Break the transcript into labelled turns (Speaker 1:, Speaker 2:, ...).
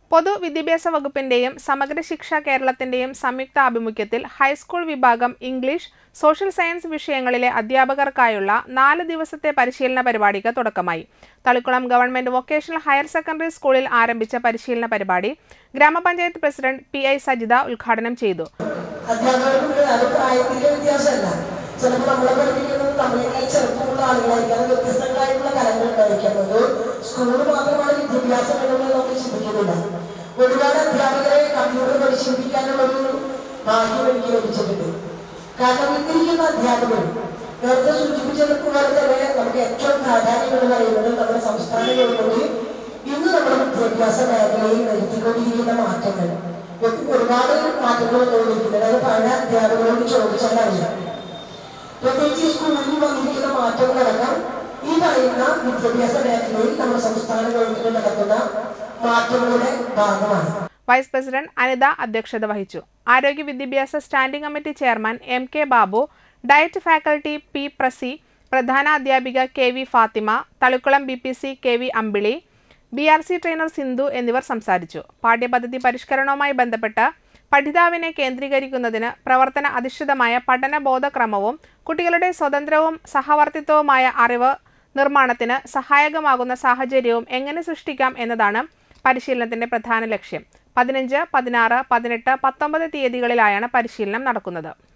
Speaker 1: പൊതുവിദ്യാഭ്യാസ വകുപ്പിന്റെയും സമഗ്ര ശിക്ഷ കേരളത്തിന്റെയും സംയുക്ത ആഭിമുഖ്യത്തിൽ ഹൈസ്കൂൾ വിഭാഗം ഇംഗ്ലീഷ് സോഷ്യൽ സയൻസ് വിഷയങ്ങളിലെ അധ്യാപകർക്കായുള്ള നാല് ദിവസത്തെ പരിശീലന പരിപാടിക്ക് തുടക്കമായി Thalikkulam government vocational higher secondary സ്കൂളിൽ ആരംഭിച്ച പരിശീലന പരിപാടി ഗ്രാമപഞ്ചായത്ത് പ്രസിഡന്റ് പി ഐ സജിത ഉദ്ഘാടനം ചെയ്തു
Speaker 2: അധ്യാപകർക്ക് അത് പ്രായത്തിന്റെ വ്യത്യാസമല്ല ചിലപ്പോൾ നമ്മളെ പഠിപ്പിക്കുന്നത് നമ്മളെക്കാൾ ചെറുപ്പമുള്ള ആളുകളായിരിക്കും അത് വ്യത്യസ്തങ്ങളായിട്ടുള്ള കലങ്ങൾ ഉണ്ടായിരിക്കുന്നത് സ്കൂൾ മാത്രമാണ് വിദ്യാഭ്യാസം എന്നുള്ളത് നമ്മൾ ചിന്തിക്കുന്നില്ല ഒരുപാട് അധ്യാപകരെ കമ്പ്യൂട്ടർ പരിശീലിപ്പിക്കാനുള്ള ഒരു ഭാഗ്യം എനിക്ക് ലഭിച്ചിട്ടുണ്ട് കാരണം ഇന്നിരിക്കുന്ന അധ്യാപകർ നേരത്തെ സൂചിപ്പിച്ചതുപോലെ തന്നെ നമുക്ക് ഏറ്റവും പ്രാധാന്യം എന്ന് പറയുന്നത് നമ്മുടെ സംസ്ഥാന ഗവൺമെന്റ് ഇന്ന് നമ്മുടെ വിദ്യാഭ്യാസ മേഖലയിൽ വരുത്തിക്കൊണ്ടിരിക്കുന്ന മാറ്റങ്ങൾ ഇതൊക്കെ ഒരുപാട് മാറ്റങ്ങൾ തോന്നിയിരിക്കുന്നത് അത് പഴയ അധ്യാപകരോട് ചോദിച്ചാൽ അറിയാം പ്രത്യേകിച്ച് ഈ സ്കൂളിൽ വന്നിരിക്കുന്ന മാറ്റങ്ങളടക്കം ഈ പറയുന്ന വിദ്യാഭ്യാസ മേഖലയിൽ നമ്മുടെ സംസ്ഥാന ഗവൺമെന്റ് നടത്തുന്ന മാറ്റങ്ങളുടെ ഭാഗമാണ്
Speaker 1: വൈസ് പ്രസിഡന്റ് അനിത അധ്യക്ഷത വഹിച്ചു ആരോഗ്യ വിദ്യാഭ്യാസ standing committee chairman M K Babu DIET faculty P പ്രസി പ്രധാന അധ്യാപിക K V Fathima Thalikkulam B P C K V Ambili B R C trainer Sindhu എന്നിവർ സംസാരിച്ചു പാഠ്യപദ്ധതി പരിഷ്കരണവുമായി ബന്ധപ്പെട്ട് പഠിതാവിനെ കേന്ദ്രീകരിക്കുന്നതിന് പ്രവർത്തന അധിഷ്ഠിതമായ പഠന ബോധക്രമവും കുട്ടികളുടെ സ്വതന്ത്രവും സഹവർത്തിത്വവുമായ അറിവ് നിർമ്മാണത്തിന് സഹായകമാകുന്ന സാഹചര്യവും എങ്ങനെ സൃഷ്ടിക്കാം എന്നതാണ് പരിശീലനത്തിന്റെ പ്രധാന ലക്ഷ്യം പതിനഞ്ച് പതിനാറ് പതിനെട്ട് പത്തൊമ്പത് തീയതികളിലായാണ് പരിശീലനം നടക്കുന്നത്